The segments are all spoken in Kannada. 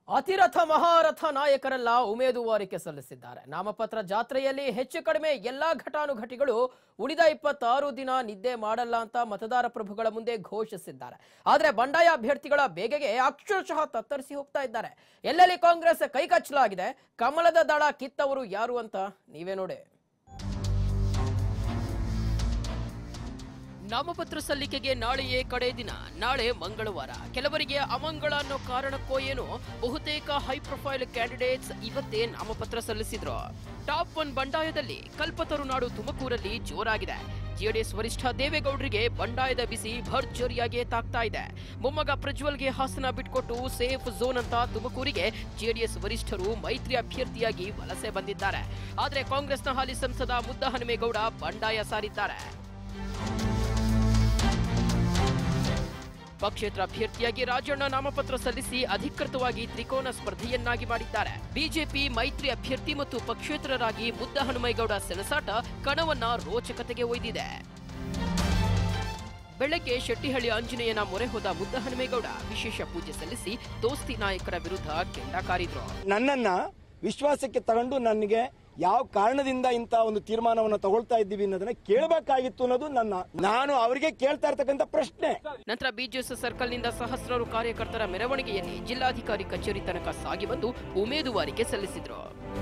ಅತಿರಥ ಮಹಾರಥ ನಾಯಕರೆಲ್ಲ ಉಮೇದುವಾರಿಕೆ ಸಲ್ಲಿಸಿದ್ದಾರೆ ನಾಮಪತ್ರ ಜಾತ್ರೆಯಲ್ಲಿ ಹೆಚ್ಚು ಕಡಿಮೆ ಎಲ್ಲಾ ಘಟಾನುಘಟಿಗಳು ಉಳಿದ ಇಪ್ಪತ್ತಾರು ದಿನ ನಿದ್ದೆ ಮಾಡಲ್ಲ ಅಂತ ಮತದಾರ ಪ್ರಭುಗಳ ಮುಂದೆ ಘೋಷಿಸಿದ್ದಾರೆ ಆದ್ರೆ ಬಂಡಾಯ ಅಭ್ಯರ್ಥಿಗಳ ಬೇಗೆಗೆ ಅಕ್ಷರಶಃ ತತ್ತರಿಸಿ ಹೋಗ್ತಾ ಇದ್ದಾರೆ ಎಲ್ಲೆಲ್ಲಿ ಕಾಂಗ್ರೆಸ್ ಕೈಕಚ್ಚಲಾಗಿದೆ ಕಮಲದ ದಳ ಕಿತ್ತವರು ಯಾರು ಅಂತ ನೀವೇ ನೋಡಿ ನಾಮಪತ್ರ ಸಲ್ಲಿಕೆಗೆ ನಾಳೆಯೇ ಕಡೆ ದಿನ ನಾಳೆ ಮಂಗಳವಾರ ಕೆಲವರಿಗೆ ಅಮಂಗಳ ಅನ್ನೋ ಕಾರಣಕ್ಕೋ ಏನೋ ಬಹುತೇಕ ಹೈ ಪ್ರೊಫೈಲ್ ಕ್ಯಾಂಡಿಡೇಟ್ಸ್ ಇವತ್ತೇ ನಾಮಪತ್ರ ಸಲ್ಲಿಸಿದ್ರು ಟಾಪ್ ಒನ್ ಬಂಡಾಯದಲ್ಲಿ ಕಲ್ಪತರುನಾಡು ತುಮಕೂರಲ್ಲಿ ಜೋರಾಗಿದೆ ಜೆಡಿಎಸ್ ವರಿಷ್ಠ ದೇವೇಗೌಡರಿಗೆ ಬಂಡಾಯದ ಬಿಸಿ ಭರ್ಜರಿಯಾಗಿ ತಾಗ್ತಾ ಇದೆ ಮೊಮ್ಮಗ ಪ್ರಜ್ವಲ್ಗೆ ಹಾಸನ ಬಿಟ್ಕೊಟ್ಟು ಸೇಫ್ ಝೋನ್ ಅಂತ ತುಮಕೂರಿಗೆ ಜೆಡಿಎಸ್ ವರಿಷ್ಠರು ಮೈತ್ರಿ ಅಭ್ಯರ್ಥಿಯಾಗಿ ವಲಸೆ ಬಂದಿದ್ದಾರೆ ಆದ್ರೆ ಕಾಂಗ್ರೆಸ್ನ ಹಾಲಿ ಸಂಸದ ಮುದ್ದಹನುಮೇಗೌಡ ಬಂಡಾಯ ಸಾರಿದ್ದಾರೆ ಪಕ್ಷೇತರ ಅಭ್ಯರ್ಥಿಯಾಗಿ ರಾಜಣ್ಣ ನಾಮಪತ್ರ ಸಲ್ಲಿಸಿ ಅಧಿಕೃತವಾಗಿ ತ್ರಿಕೋನ ಸ್ಪರ್ಧೆಯನ್ನಾಗಿ ಮಾಡಿದ್ದಾರೆ ಬಿಜೆಪಿ ಮೈತ್ರಿ ಅಭ್ಯರ್ಥಿ ಮತ್ತು ಪಕ್ಷೇತರರಾಗಿ ಮುದ್ದ ಹನುಮೇಗೌಡ ಸೆಣಸಾಟ ಕಣವನ್ನ ರೋಚಕತೆಗೆ ಒಯ್ದಿದೆ ಬೆಳಗ್ಗೆ ಶೆಟ್ಟಿಹಳ್ಳಿ ಆಂಜನೇಯನ ಮೊರೆ ಹೋದ ಮುದ್ದ ಹನುಮೇಗೌಡ ವಿಶೇಷ ಪೂಜೆ ಸಲ್ಲಿಸಿ ದೋಸ್ತಿ ನಾಯಕರ ವಿರುದ್ಧ ಕೆಂಡ ಕಾರಿದ್ರು ನನ್ನನ್ನ ವಿಶ್ವಾಸಕ್ಕೆ ತಗೊಂಡು ನನಗೆ ಯಾವ ಕಾರಣದಿಂದ ಇಂಥ ಒಂದು ತೀರ್ಮಾನವನ್ನು ತಗೊಳ್ತಾ ಇದ್ದೀವಿ ಅನ್ನೋದನ್ನ ಕೇಳಬೇಕಾಗಿತ್ತು ಅನ್ನೋದು ನನ್ನ ನಾನು ಅವರಿಗೆ ಕೇಳ್ತಾ ಇರ್ತಕ್ಕಂಥ ಪ್ರಶ್ನೆ ನಂತರ ಬಿಜೆಎಸ್ ಸರ್ಕಲ್ನಿಂದ ಸಹಸ್ರಾರು ಕಾರ್ಯಕರ್ತರ ಮೆರವಣಿಗೆಯಲ್ಲಿ ಜಿಲ್ಲಾಧಿಕಾರಿ ಕಚೇರಿ ತನಕ ಸಾಗಿ ಬಂದು ಉಮೇದುವಾರಿಕೆ ಸಲ್ಲಿಸಿದ್ರು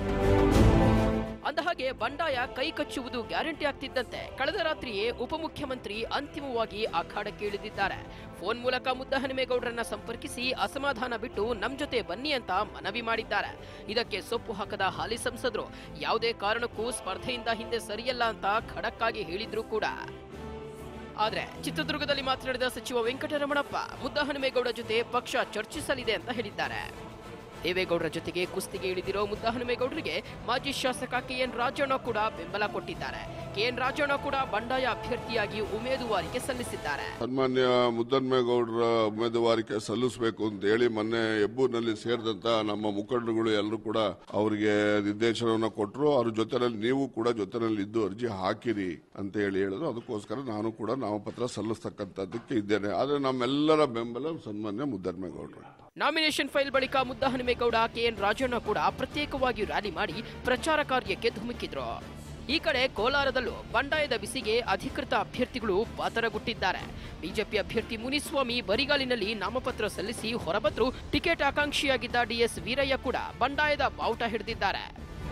ಅಂದಹಾಗೆ ಬಂಡಾಯ ಕೈ ಕಚ್ಚುವುದು ಗ್ಯಾರಂಟಿ ಆಗ್ತಿದ್ದಂತೆ ಕಳೆದ ರಾತ್ರಿಯೇ ಉಪಮುಖ್ಯಮಂತ್ರಿ ಅಂತಿಮವಾಗಿ ಅಖಾಡಕ್ಕೆ ಇಳಿದಿದ್ದಾರೆ ಫೋನ್ ಮೂಲಕ ಮುದ್ದಹನುಮೇಗೌಡರನ್ನ ಸಂಪರ್ಕಿಸಿ ಅಸಮಾಧಾನ ಬಿಟ್ಟು ನಮ್ ಜೊತೆ ಬನ್ನಿ ಅಂತ ಮನವಿ ಮಾಡಿದ್ದಾರೆ ಇದಕ್ಕೆ ಸೊಪ್ಪು ಹಾಕದ ಹಾಲಿ ಸಂಸದರು ಯಾವುದೇ ಕಾರಣಕ್ಕೂ ಸ್ಪರ್ಧೆಯಿಂದ ಹಿಂದೆ ಸರಿಯಲ್ಲ ಅಂತ ಖಡಕ್ಕಾಗಿ ಹೇಳಿದ್ರು ಕೂಡ ಆದ್ರೆ ಚಿತ್ರದುರ್ಗದಲ್ಲಿ ಮಾತನಾಡಿದ ಸಚಿವ ವೆಂಕಟರಮಣಪ್ಪ ಮುದ್ದಹನುಮೇಗೌಡ ಜೊತೆ ಪಕ್ಷ ಚರ್ಚಿಸಲಿದೆ ಅಂತ ಹೇಳಿದ್ದಾರೆ ದೇವೇಗೌಡರ ಜೊತೆಗೆ ಕುಸ್ತಿಗೆ ಇಳಿದಿರೋ ಮುದ್ದಹನುಮೇಗೌಡರಿಗೆ ಮಾಜಿ ಶಾಸಕ ಕೆಎನ್ ರಾಜಣ್ಣ ಕೂಡ ಬೆಂಬಲ ಕೊಟ್ಟಿದ್ದಾರೆ ಕೆಎನ್ ರಾಜಣ್ಣ ಕೂಡ ಬಂಡಾಯ ಅಭ್ಯರ್ಥಿಯಾಗಿ ಉಮೇದುವಾರಿಕೆ ಸಲ್ಲಿಸಿದ್ದಾರೆ ಸನ್ಮಾನ್ಯ ಮುದ್ದನ್ಮೇಗೌಡರ ಉಮೇದುವಾರಿಕೆ ಸಲ್ಲಿಸಬೇಕು ಅಂತ ಹೇಳಿ ಮೊನ್ನೆ ಹೆಬ್ಬೂರಿನಲ್ಲಿ ಸೇರಿದಂತ ನಮ್ಮ ಮುಖಂಡರುಗಳು ಎಲ್ಲರೂ ಕೂಡ ಅವರಿಗೆ ನಿರ್ದೇಶನವನ್ನು ಕೊಟ್ಟರು ಅವ್ರ ಜೊತೆನಲ್ಲಿ ನೀವು ಕೂಡ ಜೊತೆನಲ್ಲಿ ಇದ್ದು ಅರ್ಜಿ ಹಾಕಿರಿ ಅಂತ ಹೇಳಿ ಹೇಳಿದ್ರು ಅದಕ್ಕೋಸ್ಕರ ನಾನು ಕೂಡ ನಾಮಪತ್ರ ಸಲ್ಲಿಸ್ತಕ್ಕಂಥದ್ದಕ್ಕೆ ಇದ್ದೇನೆ ಆದರೆ ನಮ್ಮೆಲ್ಲರ ಬೆಂಬಲ ಸನ್ಮಾನ್ಯ ಮುದ್ದನ್ಮೇಗೌಡರು ನಾಮಿನೇಷನ್ ಫೈಲ್ ಬಳಿಕ ಮುದ್ದಹನುಮೇಗೌಡ ಕೆಎನ್ ರಾಜಣ್ಣ ಕೂಡ ಪ್ರತ್ಯೇಕವಾಗಿ ರ್ಯಾಲಿ ಮಾಡಿ ಪ್ರಚಾರ ಕಾರ್ಯಕ್ಕೆ ಧುಮುಕಿದ್ರು ಈ ಕಡೆ ಕೋಲಾರದಲ್ಲೂ ಬಂಡಾಯದ ಬಿಸಿಗೆ ಅಧಿಕೃತ ಅಭ್ಯರ್ಥಿಗಳು ಪಾತರಗುಟ್ಟಿದ್ದಾರೆ ಬಿಜೆಪಿ ಅಭ್ಯರ್ಥಿ ಮುನಿಸ್ವಾಮಿ ಬರಿಗಾಲಿನಲ್ಲಿ ನಾಮಪತ್ರ ಸಲ್ಲಿಸಿ ಹೊರಬಂದ್ರು ಟಿಕೆಟ್ ಆಕಾಂಕ್ಷಿಯಾಗಿದ್ದ ಡಿಎಸ್ ವೀರಯ್ಯ ಕೂಡ ಬಂಡಾಯದ ಬಾವುಟ ಹಿಡಿದಿದ್ದಾರೆ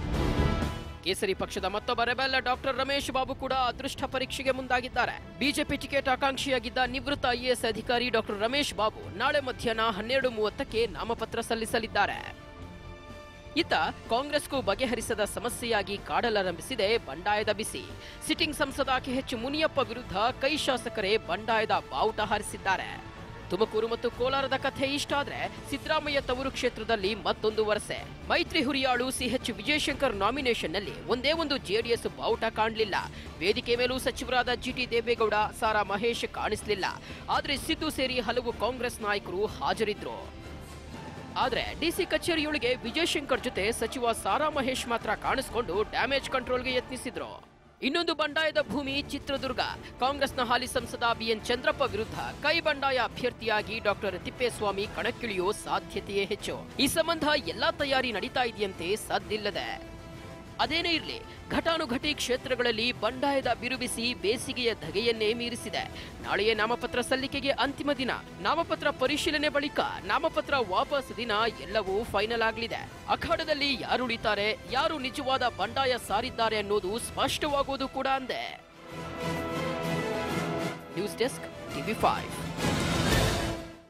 ಕೇಸರಿ ಪಕ್ಷದ ಮತ್ತೊಬ್ಬ ರೆಬೆಲ್ ಡಾಕ್ಟರ್ ರಮೇಶ್ ಬಾಬು ಕೂಡ ಅದೃಷ್ಟ ಪರೀಕ್ಷೆಗೆ ಮುಂದಾಗಿದ್ದಾರೆ ಬಿಜೆಪಿ ಟಿಕೆಟ್ ಆಕಾಂಕ್ಷಿಯಾಗಿದ್ದ ನಿವೃತ್ತ ಐಎಎಸ್ ಅಧಿಕಾರಿ ಡಾಕ್ಟರ್ ರಮೇಶ್ ಬಾಬು ನಾಳೆ ಮಧ್ಯಾಹ್ನ ಹನ್ನೆರಡು ಮೂವತ್ತಕ್ಕೆ ನಾಮಪತ್ರ ಸಲ್ಲಿಸಲಿದ್ದಾರೆ ಇತ್ತ ಕಾಂಗ್ರೆಸ್ಗೂ ಬಗೆಹರಿಸದ ಸಮಸ್ಯೆಯಾಗಿ ಕಾಡಲಾರಂಭಿಸಿದೆ ಬಂಡಾಯದ ಬಿಸಿ ಸಿಟ್ಟಿಂಗ್ ಸಂಸದ ಕೆಎಚ್ ಮುನಿಯಪ್ಪ ವಿರುದ್ಧ ಕೈ ಶಾಸಕರೇ ಬಂಡಾಯದ ಬಾವುಟ ಹಾರಿಸಿದ್ದಾರೆ ತುಮಕೂರು ಮತ್ತು ಕೋಲಾರದ ಕಥೆ ಇಷ್ಟಾದ್ರೆ ಸಿದ್ದರಾಮಯ್ಯ ತವರು ಕ್ಷೇತ್ರದಲ್ಲಿ ಮತ್ತೊಂದು ವರಸೆ ಮೈತ್ರಿ ಹುರಿಯಾಳು ಸಿಎಚ್ ವಿಜಯಶಂಕರ್ ನಾಮಿನೇಷನ್ನಲ್ಲಿ ಒಂದೇ ಒಂದು ಜೆಡಿಎಸ್ ಬಾವುಟ ಕಾಣಲಿಲ್ಲ ವೇದಿಕೆ ಮೇಲೂ ಸಚಿವರಾದ ಜಿಟಿ ದೇವೇಗೌಡ ಸಾರಾ ಮಹೇಶ್ ಕಾಣಿಸಲಿಲ್ಲ ಆದ್ರೆ ಸಿದ್ದು ಸೇರಿ ಹಲವು ಕಾಂಗ್ರೆಸ್ ನಾಯಕರು ಹಾಜರಿದ್ರು ಆದ್ರೆ ಡಿಸಿ ಕಚೇರಿಯೊಳಗೆ ವಿಜಯಶಂಕರ್ ಜೊತೆ ಸಚಿವ ಸಾರಾ ಮಹೇಶ್ ಮಾತ್ರ ಕಾಣಿಸಿಕೊಂಡು ಡ್ಯಾಮೇಜ್ ಕಂಟ್ರೋಲ್ಗೆ ಯತ್ನಿಸಿದ್ರು ಇನ್ನೊಂದು ಬಂಡಾಯದ ಭೂಮಿ ಚಿತ್ರದುರ್ಗ ಕಾಂಗ್ರೆಸ್ನ ಹಾಲಿ ಸಂಸದ ಬಿಎನ್ ಚಂದ್ರಪ್ಪ ವಿರುದ್ಧ ಕೈ ಬಂಡಾಯ ಅಭ್ಯರ್ಥಿಯಾಗಿ ಡಾಕ್ಟರ್ ತಿಪ್ಪೇಸ್ವಾಮಿ ಕಣಕ್ಕಿಳಿಯೋ ಸಾಧ್ಯತೆಯೇ ಹೆಚ್ಚು ಈ ಸಂಬಂಧ ಎಲ್ಲಾ ತಯಾರಿ ನಡೀತಾ ಇದೆಯಂತೆ ಸದ್ದಿಲ್ಲದೆ ಅದೇನೇ ಇರಲಿ ಘಟಾನುಘಟಿ ಕ್ಷೇತ್ರಗಳಲ್ಲಿ ಬಂಡಾಯದ ಬಿರುಬಿಸಿ ಬೇಸಿಗೆಯ ಧಗೆಯನ್ನೇ ಮೀರಿಸಿದೆ ನಾಳೆಯೇ ನಾಮಪತ್ರ ಸಲ್ಲಿಕೆಗೆ ಅಂತಿಮ ದಿನ ನಾಮಪತ್ರ ಪರಿಶೀಲನೆ ಬಳಿಕ ನಾಮಪತ್ರ ವಾಪಸ್ ದಿನ ಎಲ್ಲವೂ ಫೈನಲ್ ಆಗಲಿದೆ ಅಖಾಡದಲ್ಲಿ ಯಾರು ಉಳಿತಾರೆ ಯಾರು ನಿಜವಾದ ಬಂಡಾಯ ಸಾರಿದ್ದಾರೆ ಅನ್ನೋದು ಸ್ಪಷ್ಟವಾಗುವುದು ಕೂಡ ಅಂದೆ ನ್ಯೂಸ್ ಡೆಸ್ಕ್ ಟಿವಿ ಫೈವ್